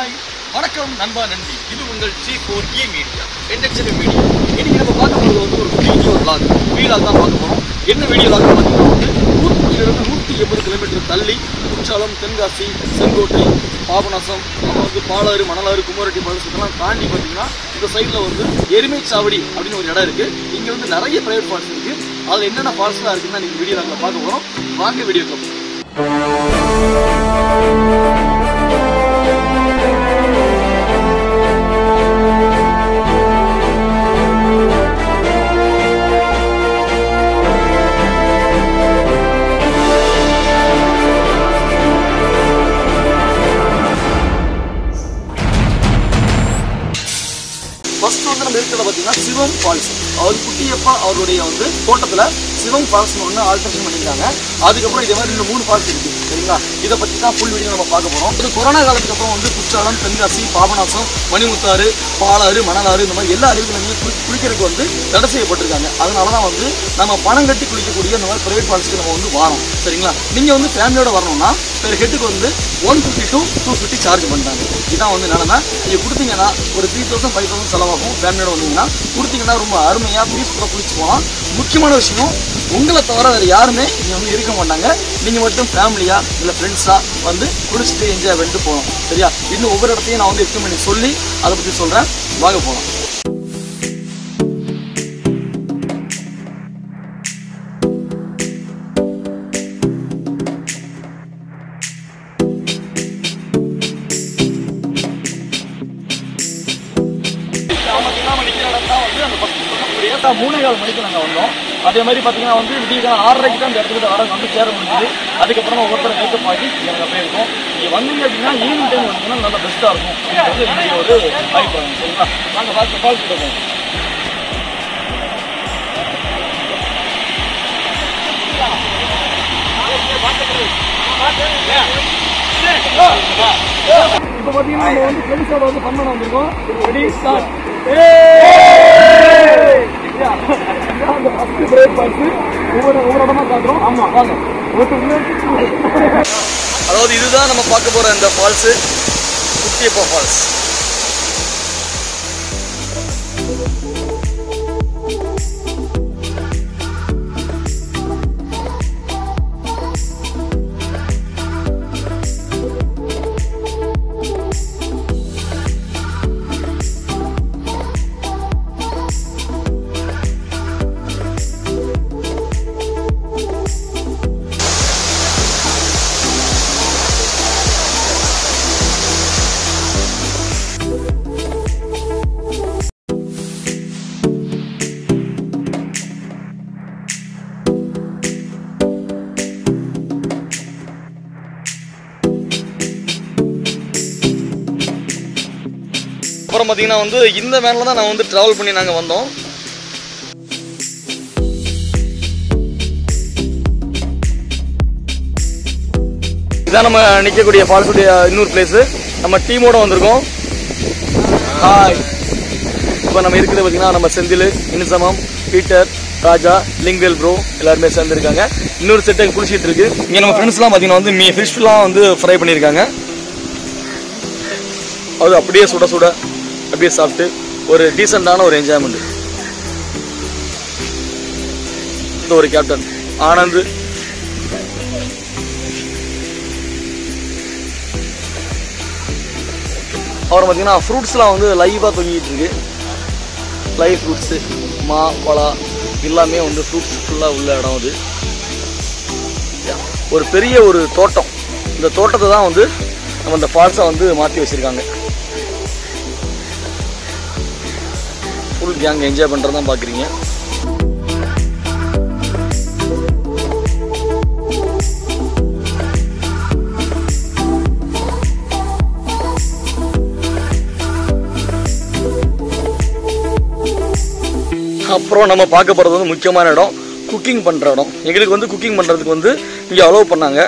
Hi வணக்கம் நண்பா நன்றி இது உங்கள் G four E media entertainment media இன்னைக்கு நம்ம பார்க்க போகிறது வந்து ஒரு வீடியோ லாக் வீலாக் தான் பார்க்க போகிறோம் என்ன வீடியோ லாக் பார்த்தீங்கன்னா வந்து ஊத்துக்குடியிலிருந்து நூற்றி எண்பது கிலோமீட்டர் தள்ளி குற்றாலம் தென்காசி செங்கோட்டை பாபநாசம் அப்புறம் வந்து பாலாறு மணலாறு குமரட்டி மலசு இதெல்லாம் தாண்டி பார்த்தீங்கன்னா இந்த சைடில் வந்து எருமை சாவடி அப்படின்னு ஒரு இடம் இருக்குது இங்கே வந்து நிறைய ப்ரைவேட் ஃபால்ஸ் இருக்குது அதில் என்னென்ன ஃபால்ஸ்லாம் இருக்குன்னு நீங்கள் வீடியோ லாகில் பார்க்க போகிறோம் வாங்க வீடியோக்கு ஃபர்ஸ்ட் வந்து நம்ம இருக்கிறத பார்த்தீங்கன்னா சிவம் ஃபால்ஸ் அவர் குட்டியப்பா அவருடைய வந்து தோட்டத்தில் சிவம் ஃபால்ஸ்னு ஒன்று ஆல்ட்ரேஷன் பண்ணியிருக்காங்க அதுக்கப்புறம் இதே மாதிரி இன்னும் மூணு ஃபால்ஸ் இருக்கு சரிங்களா இதை பற்றி தான் ஃபுல் வீடியோ நம்ம பார்க்க போகிறோம் இது கொரோனா காலத்துக்கு அப்புறம் வந்து குற்றாலம் தென்காசி பாபநாசம் மணிமுத்தாறு பாலாறு மணலாறு இந்த மாதிரி எல்லா அருவிகளுமே குளி குளிக்கிறதுக்கு வந்து தடை செய்யப்பட்டிருக்காங்க அதனால தான் வந்து நம்ம பணம் கட்டி குளிக்கக்கூடிய இந்த மாதிரி ப்ரைவேட் ஃபால்ஸ்க்கு நம்ம வந்து வரோம் சரிங்களா நீங்கள் வந்து ஃபேமிலியோட வரணும்னா பெர் ஹெட்டுக்கு வந்து one fifty to two fifty charge பண்ணுறாங்க இதான் வந்து நிலமை நீங்கள் கொடுத்தீங்கன்னா ஒரு த்ரீ தௌசண்ட் ஃபைவ் தௌசண்ட் செலவாகும் ஃபேமிலியோட வந்தீங்கன்னா கொடுத்தீங்கன்னா ரொம்ப அருமையாக பீஸ்ஃபுல்லாக குளிச்சு போகலாம் முக்கியமான விஷயம் உங்களை தவிர வேறு யாருமே இங்கே வந்து இருக்க மாட்டாங்க நீங்கள் மட்டும் ஃபேமிலியாக இல்லை ஃப்ரெண்ட்ஸாக வந்து குளிச்சுட்டு என்ஜாய் பண்ணிட்டு போகலாம் சரியா இன்னும் ஒவ்வொரு இடத்தையும் நான் வந்து எக்ஸ்பிளைன் பண்ணி சொல்லி அதை பற்றி சொல்கிறேன் வாங்க போகலாம் மூணே கால் மணிக்கு நாங்கள் வந்தோம் அதே மாதிரி பார்த்தீங்கன்னா வந்து விடியகாலம் ஆறரைக்கு தான் இந்த இடத்துக்கு வர வந்து சேர முடியுது அதுக்கப்புறம் ஒவ்வொருத்தர் மேக்கப் ஆகி எனக்கு அப்படியே இருக்கும் நீங்கள் வந்தீங்க அப்படின்னா ஈவினிங் டைம் வந்தீங்கன்னா நல்லா பெஸ்ட்டாக இருக்கும் அப்படின்றது என்னுடைய ஒரு அபிப்பிராயம் சரிங்களா நாங்கள் பார்த்து ஃபால்ஸ் கிட்ட போவோம் இப்போ பார்த்தீங்கன்னா நம்ம வந்து ஃப்ரெண்ட்ஸோட வந்து ஃபன் பண்ண வந்திருக்கோம் ரெடி ஸ்டார்ட் அந்த ஃபர்ஸ்ட் பிரேக் பார்த்து ஒவ்வொரு ஒவ்வொரு இடமா காட்டுறோம் ஆமா வாங்க அதாவது இதுதான் நம்ம பார்க்க போற இந்த ஃபால்ஸ் குட்டியப்பா ஃபால்ஸ் அப்புறம் பார்த்தீங்கன்னா வந்து இந்த வேனில் தான் நான் வந்து ட்ராவல் பண்ணி நாங்கள் வந்தோம் இதான் நம்ம நிற்கக்கூடிய ஃபால்ஸுடைய இன்னொரு பிளேஸு நம்ம டீமோட வந்திருக்கோம் ஹாய் இப்போ நம்ம இருக்கிறது பார்த்தீங்கன்னா நம்ம செந்தில் இனிசமம் பீட்டர் ராஜா லிங்வேல் ப்ரோ எல்லாருமே சேர்ந்துருக்காங்க இன்னொரு செட்டு குளிச்சிட்டு இருக்கு இங்கே நம்ம ஃப்ரெண்ட்ஸ்லாம் பார்த்தீங்கன்னா வந்து மீ ஃபிஷ்லாம் வந்து ஃப்ரை பண்ணியிருக்காங்க அது அப்படியே சுட சுட அப்படியே சாப்பிட்டு ஒரு டீசெண்டான ஒரு என்ஜாய்மெண்ட் இந்த ஒரு கேப்டன் ஆனந்த் அப்புறம் பார்த்தீங்கன்னா ஃப்ரூட்ஸ்லாம் வந்து லைவாக தொங்கிட்டு இருக்கு லைவ் ஃப்ரூட்ஸு மா பலா எல்லாமே வந்து ஃப்ரூட்ஸ் ஃபுல்லாக உள்ள இடம் அது ஒரு பெரிய ஒரு தோட்டம் இந்த தோட்டத்தை தான் வந்து நம்ம இந்த ஃபால்ஸை வந்து மாற்றி வச்சுருக்காங்க ஃபுல் கேங் என்ஜாய் பண்ணுறது தான் பார்க்குறீங்க அப்புறம் நம்ம பார்க்க போகிறது வந்து முக்கியமான இடம் குக்கிங் பண்ணுற இடம் எங்களுக்கு வந்து குக்கிங் பண்ணுறதுக்கு வந்து இங்கே அலோவ் பண்ணாங்க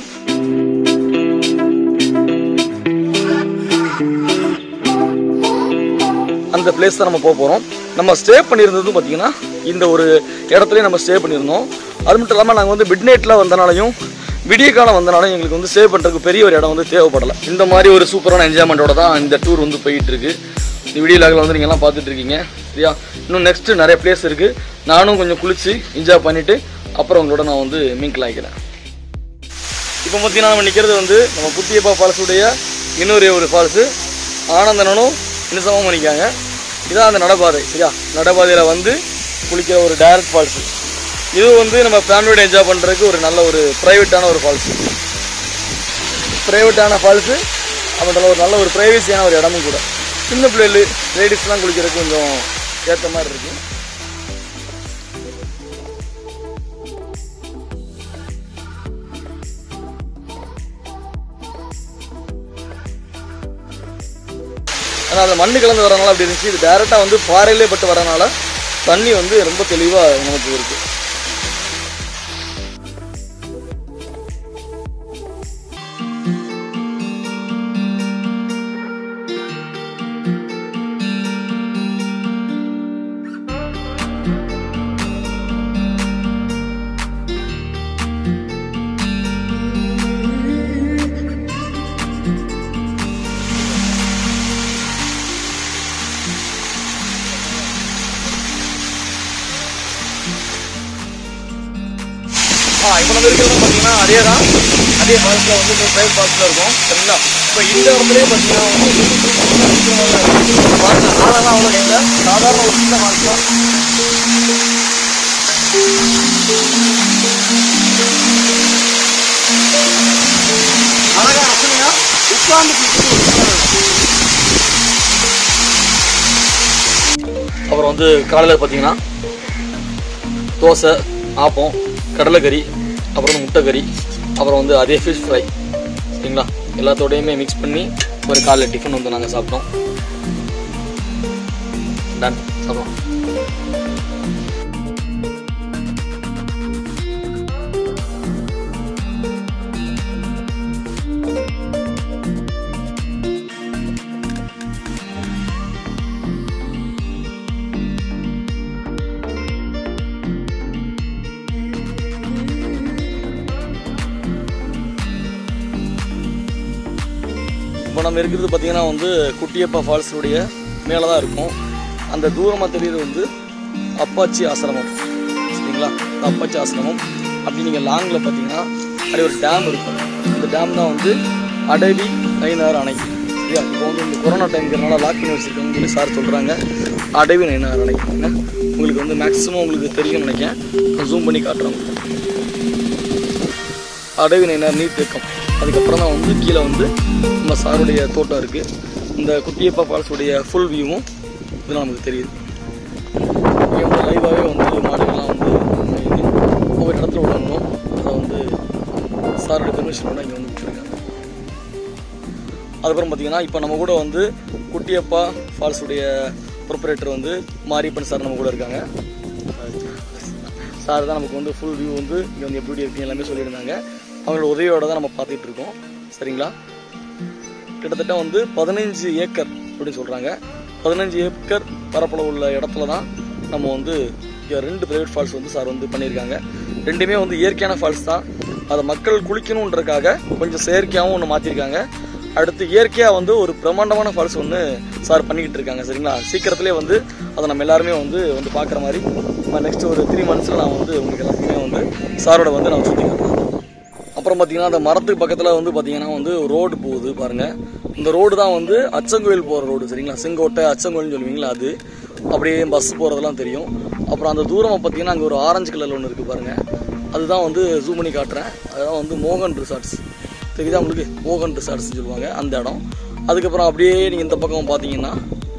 அந்த பிளேஸ் தான் நம்ம போக போகிறோம் நம்ம ஸ்டே பண்ணியிருந்ததும் பார்த்தீங்கன்னா இந்த ஒரு இடத்துலயே நம்ம ஸ்டே பண்ணியிருந்தோம் அது மட்டும் இல்லாமல் நாங்கள் வந்து மிட் நைட்டில் வந்தனாலையும் விடிய காலம் வந்தனால எங்களுக்கு வந்து சேவ் பண்ணுறதுக்கு பெரிய ஒரு இடம் வந்து தேவைப்படலை இந்த மாதிரி ஒரு சூப்பரான என்ஜாய்மெண்ட்டோட தான் இந்த டூர் வந்து போயிட்டு இருக்கு இந்த வீடியோ லாகில் வந்து நீங்க எல்லாம் பார்த்துட்டு இருக்கீங்க சரியா இன்னும் நெக்ஸ்ட் நிறைய பிளேஸ் இருக்கு நானும் கொஞ்சம் குளிச்சு என்ஜாய் பண்ணிட்டு அப்புறம் உங்களோட நான் வந்து மீன்கில் ஆகிக்கிறேன் இப்போ பார்த்தீங்கன்னா நம்ம நிற்கிறது வந்து நம்ம புத்தியப்பா ஃபால்ஸுடைய இன்னொரு ஒரு ஃபால்ஸு ஆனந்தனனும் இனிசமும் நிற்காங்க இதான் அந்த நடப்பாதை சரியா நடப்பாதையில் வந்து குளிக்கிற ஒரு டைரக்ட் ஃபால்ஸு இது வந்து நம்ம ஃபேமிலியோட என்ஜாய் பண்ணுறதுக்கு ஒரு நல்ல ஒரு ப்ரைவேட்டான ஒரு ஃபால்ஸு ப்ரைவேட்டான ஃபால்ஸு அப்புறம் ஒரு நல்ல ஒரு ப்ரைவசியான ஒரு இடமும் கூட சின்ன பிள்ளைகள் லேடிஸ்லாம் குளிக்கிறதுக்கு கொஞ்சம் ஏற்ற மாதிரி இருக்குது ஆனால் அந்த மண்ணு கலந்து வரனால அப்படி இருந்துச்சு இது டேரெக்டாக வந்து பாறையிலே பட்டு வரனால தண்ணி வந்து ரொம்ப தெளிவாக நமக்கு இருக்கு ஆ இப்போ நம்ம இருக்கிறது பார்த்தீங்கன்னா அதே தான் அதே ஃபால்ஸில் வந்து இப்போ ப்ரைவேட் ஃபால்ஸில் இருக்கும் சரிங்களா இப்போ இந்த இடத்துலயே பார்த்தீங்கன்னா வந்து ஃபால்ஸ் ஆழம்லாம் அவ்வளோ இல்லை சாதாரண ஒரு சின்ன ஃபால்ஸ் தான் அழகா ரசனையா உட்கார்ந்து அப்புறம் வந்து காலையில் பார்த்தீங்கன்னா தோசை ஆப்பம் கடலைக்கறி அப்புறம் வந்து முட்டைக்கறி அப்புறம் வந்து அதே ஃபிஷ் ஃப்ரை சரிங்களா எல்லாத்தோடையுமே மிக்ஸ் பண்ணி ஒரு காலைல டிஃபன் வந்து நாங்கள் சாப்பிட்டோம் டன் சாப்பிடலாம் இப்போ நம்ம இருக்கிறது பார்த்தீங்கன்னா வந்து குட்டியப்பா ஃபால்ஸுடைய மேலே தான் இருக்கும் அந்த தூரமாக தெரியுது வந்து அப்பாச்சி ஆசிரமம் சரிங்களா இந்த அப்பாச்சி ஆசிரமம் அப்படி நீங்கள் லாங்கில் பார்த்தீங்கன்னா அப்படி ஒரு டேம் இருக்கும் அந்த டேம் தான் வந்து அடவி நயினார் அணை சரியா இப்போ வந்து இந்த கொரோனா டைம்ங்கிறனால லாக் பண்ணி வச்சுருக்கோம்னு சொல்லி சார் சொல்கிறாங்க அடவி நயினார் அணை என்ன? உங்களுக்கு வந்து மேக்ஸிமம் உங்களுக்கு தெரியும்னு நினைக்கிறேன் ஜூம் பண்ணி காட்டுறேன் அடவி நயினார் நீர்த்தேக்கம் அதுக்கப்புறம் தான் வந்து கீழே வந்து நம்ம சாருடைய தோட்டம் இருக்குது இந்த குட்டியப்பா ஃபால்ஸுடைய ஃபுல் வியூவும் இதெல்லாம் நமக்கு தெரியுது இங்கே வந்து லைவாகவே வந்து மாடுகள்லாம் வந்து மேயுது. ஒவ்வொரு இடத்துல விடணும் அதை வந்து சாருடைய பெர்மிஷனோட இங்கே வந்து விட்டுருக்காங்க அதுக்கப்புறம் பார்த்தீங்கன்னா இப்போ நம்ம கூட வந்து குட்டியப்பா ஃபால்ஸுடைய ப்ரொப்பரேட்டர் வந்து மாரியப்பன் சார் நம்ம கூட இருக்காங்க சார் தான் நமக்கு வந்து ஃபுல் வியூ வந்து இங்கே வந்து எப்படி இருக்குங்க எல்லாமே சொல்லியிருந்தாங்க அவங்களோட உதவியோட தான் நம்ம பார்த்துட்டு இருக்கோம் சரிங்களா கிட்டத்தட்ட வந்து பதினஞ்சு ஏக்கர் அப்படின்னு சொல்கிறாங்க பதினஞ்சு ஏக்கர் பரப்பளவு உள்ள இடத்துல தான் நம்ம வந்து இங்கே ரெண்டு பிரைவேட் ஃபால்ஸ் வந்து சார் வந்து பண்ணியிருக்காங்க ரெண்டுமே வந்து இயற்கையான ஃபால்ஸ் தான் அதை மக்கள் குளிக்கணுன்றதுக்காக கொஞ்சம் செயற்கையாகவும் ஒன்று மாற்றிருக்காங்க அடுத்து இயற்கையாக வந்து ஒரு பிரம்மாண்டமான ஃபால்ஸ் ஒன்று சார் பண்ணிக்கிட்டு இருக்காங்க சரிங்களா சீக்கிரத்திலே வந்து அதை நம்ம எல்லாருமே வந்து வந்து பார்க்குற மாதிரி நெக்ஸ்ட் ஒரு த்ரீ மந்த்ஸில் நான் வந்து உங்களுக்கு எல்லாத்தையுமே வந்து சாரோட வந்து நான் சுற்றி காட்டுறேன் அப்புறம் பார்த்தீங்கன்னா அந்த மரத்துக்கு பக்கத்தில் வந்து பார்த்தீங்கன்னா வந்து ரோடு போகுது பாருங்கள் இந்த ரோடு தான் வந்து அச்சங்கோயில் போகிற ரோடு சரிங்களா செங்கோட்டை அச்சங்கோயில்னு சொல்லுவீங்களா அது அப்படியே பஸ் போகிறதெல்லாம் தெரியும் அப்புறம் அந்த தூரமாக பார்த்தீங்கன்னா அங்கே ஒரு ஆரஞ்சு கலரில் ஒன்று இருக்குது பாருங்கள் அதுதான் வந்து ஜூம் பண்ணி காட்டுறேன் அதுதான் வந்து மோகன் ரிசார்ட்ஸ் தெரியுதா உங்களுக்கு மோகன் ரிசார்ட்ஸ்னு சொல்லுவாங்க அந்த இடம் அதுக்கப்புறம் அப்படியே நீங்கள் இந்த பக்கம் பார்த்தீங்கன்னா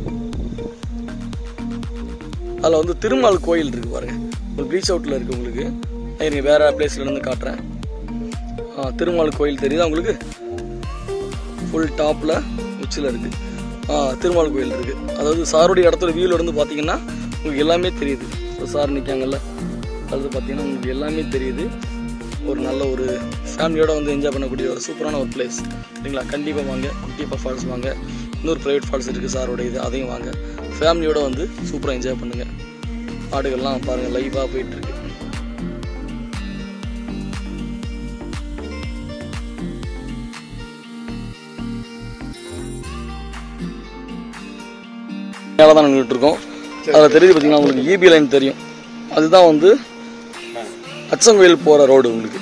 அதில் வந்து திருமால் கோயில் இருக்குது பாருங்கள் ஒரு ப்ளீச் அவுட்டில் இருக்குது உங்களுக்கு இருங்க வேறு பிளேஸ்ல இருந்து காட்டுறேன் ஆ, திருமால் கோயில் தெரியுதா உங்களுக்கு ஃபுல் டாப்பில் உச்சியில் இருக்குது ஆ திருமால் கோயில் இருக்குது அதாவது சாருடைய இடத்துல வியூவில் இருந்து பார்த்தீங்கன்னா உங்களுக்கு எல்லாமே தெரியுது இப்போ சார் நிற்காங்கல்ல அது பார்த்தீங்கன்னா உங்களுக்கு எல்லாமே தெரியுது ஒரு நல்ல ஒரு ஃபேமிலியோட வந்து என்ஜாய் பண்ணக்கூடிய ஒரு சூப்பரான ஒரு பிளேஸ் சரிங்களா கண்டிப்பாக வாங்க குட்டியப்பா ஃபால்ஸ் வாங்க இன்னொரு ப்ரைவேட் ஃபால்ஸ் இருக்குது சாரோட இது அதையும் வாங்க ஃபேமிலியோட வந்து சூப்பராக என்ஜாய் பண்ணுங்கள் ஆடுகள்லாம் பாருங்கள் லைவாக போயிட்டுருக்கு மேலே தான் நின்றுட்டு இருக்கோம் அதில் தெரியுது பார்த்தீங்கன்னா உங்களுக்கு இபி லைன் தெரியும் அதுதான் வந்து அச்சங்கோயில் போகிற ரோடு உங்களுக்கு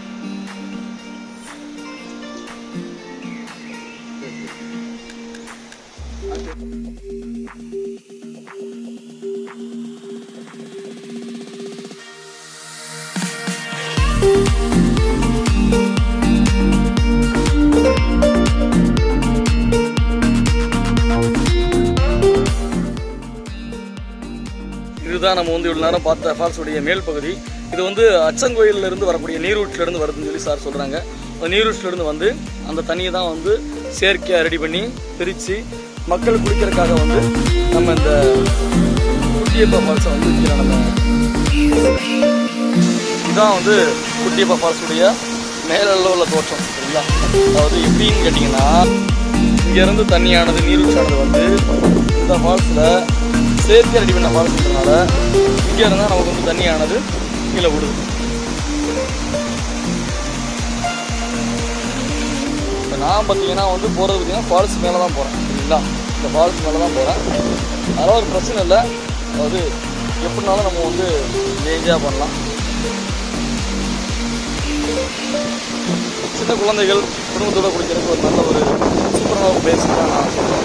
இதுதான் நம்ம வந்து இவ்வளோ நேரம் பார்த்த ஃபால்ஸுடைய மேல் பகுதி இது வந்து அச்சங்கோயில்ல இருந்து வரக்கூடிய நீரூற்றுல இருந்து வருதுன்னு சொல்லி சார் சொல்கிறாங்க அந்த நீரூற்றுல இருந்து வந்து அந்த தண்ணியை தான் வந்து செயற்கையாக ரெடி பண்ணி பிரித்து மக்கள் குடிக்கிறதுக்காக வந்து நம்ம இந்த குட்டியப்பா ஃபால்ஸை வந்து கீழே நம்ம இதுதான் வந்து குட்டியப்பா ஃபால்ஸுடைய மேலெல்லாம் உள்ள தோற்றம் சரிங்களா அதாவது எப்படின்னு கேட்டிங்கன்னா இங்கேருந்து தண்ணியானது நீரூற்றானது வந்து இந்த ஃபால்ஸில் செயற்கை ரெடி பண்ண ஃபால்ஸ்ன்றனால இங்கே இருந்தால் நமக்கு வந்து தண்ணியானது கீழே விடுது இப்போ நான் பார்த்தீங்கன்னா வந்து போகிறது பார்த்தீங்கன்னா ஃபால்ஸ் மேலே தான் போகிறேன் சரிங்களா இந்த ஃபால்ஸ் மேலே தான் போகிறேன் அதெல்லாம் ஒரு பிரச்சனை இல்லை அதாவது எப்படினாலும் நம்ம வந்து என்ஜாய் பண்ணலாம் சின்ன குழந்தைகள் குடும்பத்தோட குடிக்கிறதுக்கு ஒரு நல்ல ஒரு சூப்பரான பிளேஸ் தான் நான் சொல்கிறேன்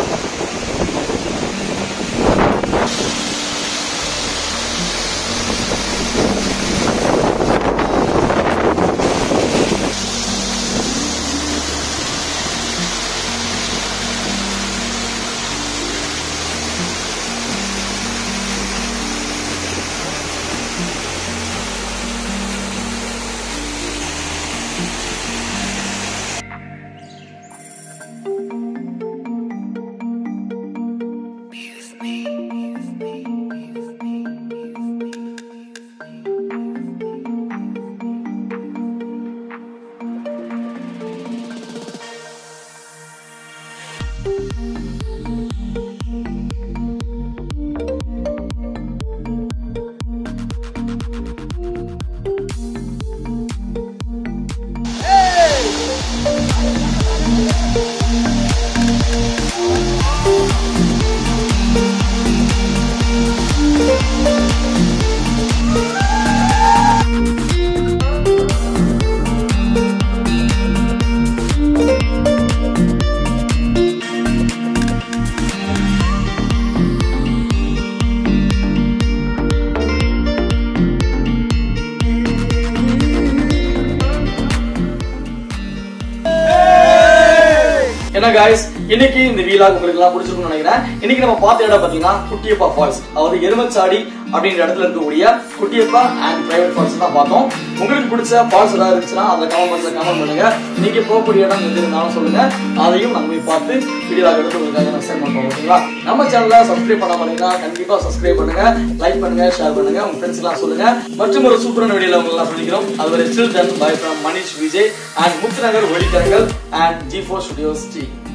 என்ன காய்ஸ் இன்னைக்கு இந்த வீலாக் உங்களுக்கு எல்லாம் பிடிச்சிருக்கும்னு நினைக்கிறேன் இன்னைக்கு நம்ம பார்த்த இடம் பாத்தீங்கன்னா குட்டியப்பா ஃபால்ஸ் அதாவது எருமச்சாடி அப்படின்ற இடத்துல இருக்கக்கூடிய குட்டியப்பா அண்ட் பிரைவேட் ஃபால்ஸ் தான் பார்த்தோம் உங்களுக்கு பிடிச்ச ஃபால்ஸ் ஏதாவது இருந்துச்சுன்னா அந்த கமெண்ட் பாக்ஸ்ல கமெண்ட் பண்ணுங்க நீங்க போகக்கூடிய இடம் எது இருந்தாலும் சொல்லுங்க அதையும் நம்ம போய் பார்த்து வீடியோவாக எடுத்து உங்களுக்காக நான் சென்ட் பண்ணுவோம் ஓகேங்களா நம்ம சேனலை சப்ஸ்கிரைப் பண்ண மாட்டீங்கன்னா கண்டிப்பா சப்ஸ்கிரைப் பண்ணுங்க லைக் பண்ணுங்க ஷேர் பண்ணுங்க உங்க ஃப்ரெண்ட்ஸ் எல்லாம் சொல்லுங்க மற்றும் ஒரு சூப்பரான வீடியோல உங்களை எல்லாம் சந்திக்கிறோம் அதுவரை chill then bye from Manish Vijay and Muthunagar ஒளிக்கரங்கள் and G four studios G